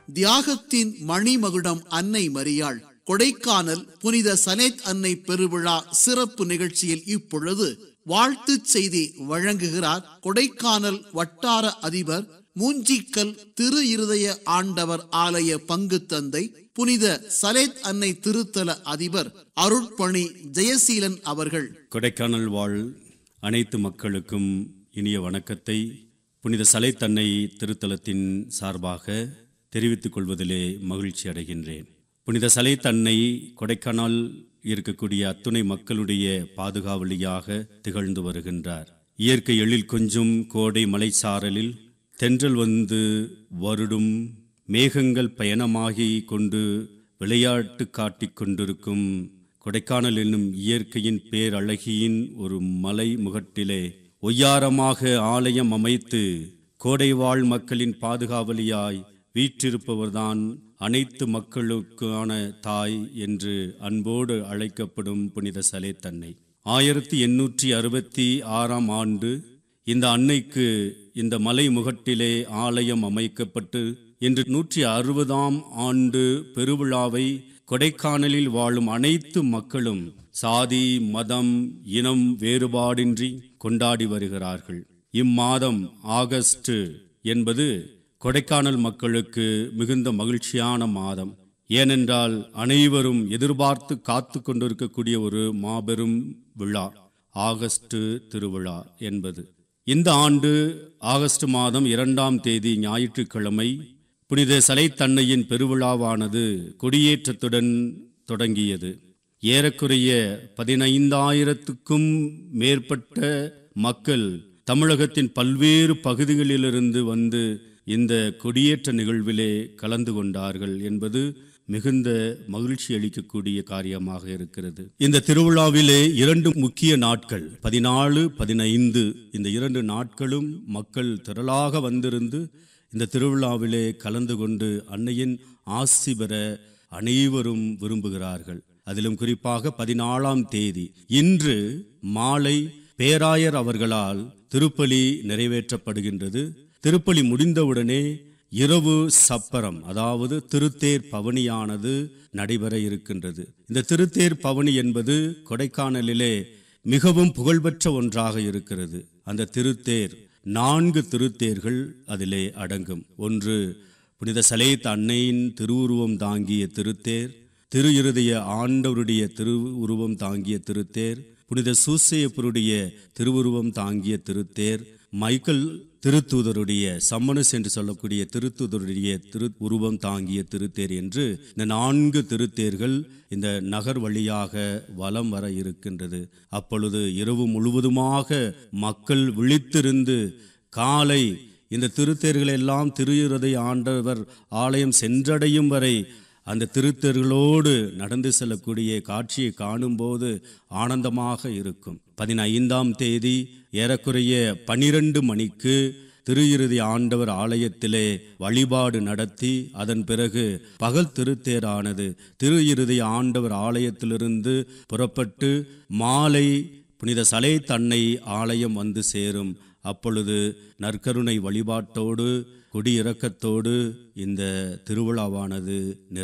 தியாகத்தின் மணிமகுடம் அன்னை மரியாள் கொடைக்கானல் புனித சனேத் அன்னை பெருவிழா சிறப்பு நிகழ்ச்சியில் இப்பொழுது வாழ்த்துச் செய்தி வழங்குகிறார் கொடைக்கானல் வட்டார அதிபர் மூஞ்சிக்கல் திரு இருதய ஆண்டவர் ஆலய பங்கு தந்தை புனித சலேத் அன்னை திருத்தல அதிபர் அருட்பணி ஜெயசீலன் அவர்கள் கொடைக்கானல் வாழ் அனைத்து மக்களுக்கும் இனிய வணக்கத்தை புனித சலைத்தன்னை திருத்தலத்தின் சார்பாக தெரிவித்துக் கொள்வதிலே மகிழ்ச்சி அடைகின்றேன் புனித சலைத்தன்னை கொடைக்கானல் இருக்கக்கூடிய அத்துணை மக்களுடைய பாதுகாவலியாக திகழ்ந்து வருகின்றார் இயற்கை எழில் கொஞ்சம் கோடை மலைச்சாரலில் தென்றல் வந்து வருடும் மேகங்கள் பயணமாகி கொண்டு விளையாட்டு காட்டிக் கொண்டிருக்கும் கொடைக்கானல் என்னும் இயற்கையின் பேரழகியின் ஒரு மலை முகட்டிலே ஒய்யாரமாக ஆலயம் அமைத்து கோடைவாழ் மக்களின் பாதுகாவலியாய் வீற்றிருப்பவர்தான் அனைத்து மக்களுக்கான தாய் என்று அன்போடு அழைக்கப்படும் புனித சலேத்தன்னை ஆயிரத்தி எண்ணூற்றி அறுபத்தி ஆறாம் ஆண்டு இந்த அன்னைக்கு இந்த மலை முகட்டிலே ஆலயம் அமைக்கப்பட்டு இன்று நூற்றி அறுபதாம் ஆண்டு பெருவிழாவை கொடைக்கானலில் வாழும் அனைத்து மக்களும் சாதி மதம் இனம் வேறுபாடின்றி கொண்டாடி வருகிறார்கள் இம்மாதம் ஆகஸ்ட் என்பது கொடைக்கானல் மக்களுக்கு மிகுந்த மகிழ்ச்சியான மாதம் ஏனென்றால் அனைவரும் எதிர்பார்த்து காத்து கொண்டிருக்கக்கூடிய ஒரு மாபெரும் விழா ஆகஸ்ட் திருவிழா என்பது இந்த ஆண்டு ஆகஸ்ட் மாதம் இரண்டாம் தேதி ஞாயிற்றுக்கிழமை புனித சலைத்தன்னையின் பெருவிழாவானது கொடியேற்றத்துடன் தொடங்கியது ஏறக்குறைய பதினைந்தாயிரத்துக்கும் மேற்பட்ட மக்கள் தமிழகத்தின் பல்வேறு பகுதிகளிலிருந்து வந்து இந்த கொடியேற்ற நிகழ்விலே கலந்து கொண்டார்கள் என்பது மிகுந்த மகிழ்ச்சி அளிக்கக்கூடிய காரியமாக இருக்கிறது இந்த திருவிழாவிலே இரண்டு முக்கிய நாட்கள் பதினாலு பதினைந்து இந்த இரண்டு நாட்களும் மக்கள் திரளாக வந்திருந்து இந்த திருவிழாவிலே கலந்து கொண்டு அன்னையின் ஆசி பெற அனைவரும் விரும்புகிறார்கள் அதிலும் குறிப்பாக பதினாலாம் தேதி இன்று மாலை பேராயர் அவர்களால் திருப்பலி நிறைவேற்றப்படுகின்றது திருப்பலி முடிந்தவுடனே இரவு சப்பரம் அதாவது திருத்தேர் பவனியானது நடைபெற இருக்கின்றது இந்த திருத்தேர் பவனி என்பது கொடைக்கானலிலே மிகவும் புகழ்பெற்ற ஒன்றாக இருக்கிறது அந்த திருத்தேர் நான்கு திருத்தேர்கள் அதிலே அடங்கும் ஒன்று புனித சலேத் அன்னையின் திருவுருவம் தாங்கிய திருத்தேர் திரு இருதய ஆண்டவருடைய திருவுருவம் தாங்கிய திருத்தேர் புனித சூசையப்பருடைய திருவுருவம் தாங்கிய திருத்தேர் மைக்கேல் திருத்தூதருடைய சம்மனஸ் என்று சொல்லக்கூடிய திருத்தூதருடைய திரு உருவம் தாங்கிய திருத்தேர் என்று இந்த நான்கு திருத்தேர்கள் இந்த நகர் வழியாக வலம் வர இருக்கின்றது அப்பொழுது இரவு முழுவதுமாக மக்கள் விழித்திருந்து காலை இந்த திருத்தேர்கள் எல்லாம் திரு ஆண்டவர் ஆலயம் சென்றடையும் வரை அந்த திருத்தேர்களோடு நடந்து செல்லக்கூடிய காட்சியை காணும்போது ஆனந்தமாக இருக்கும் பதினைந்தாம் தேதி ஏறக்குறைய பனிரெண்டு மணிக்கு திரு இறுதி ஆண்டவர் ஆலயத்திலே வழிபாடு நடத்தி அதன் பிறகு பகல் திருத்தேரானது திரு இறுதி ஆண்டவர் ஆலயத்திலிருந்து புறப்பட்டு மாலை புனித சலை தன்னை ஆலயம் வந்து சேரும் அப்பொழுது நற்கருணை வழிபாட்டோடு கொடியிறக்கத்தோடு இந்த திருவிழாவானது நிறைவு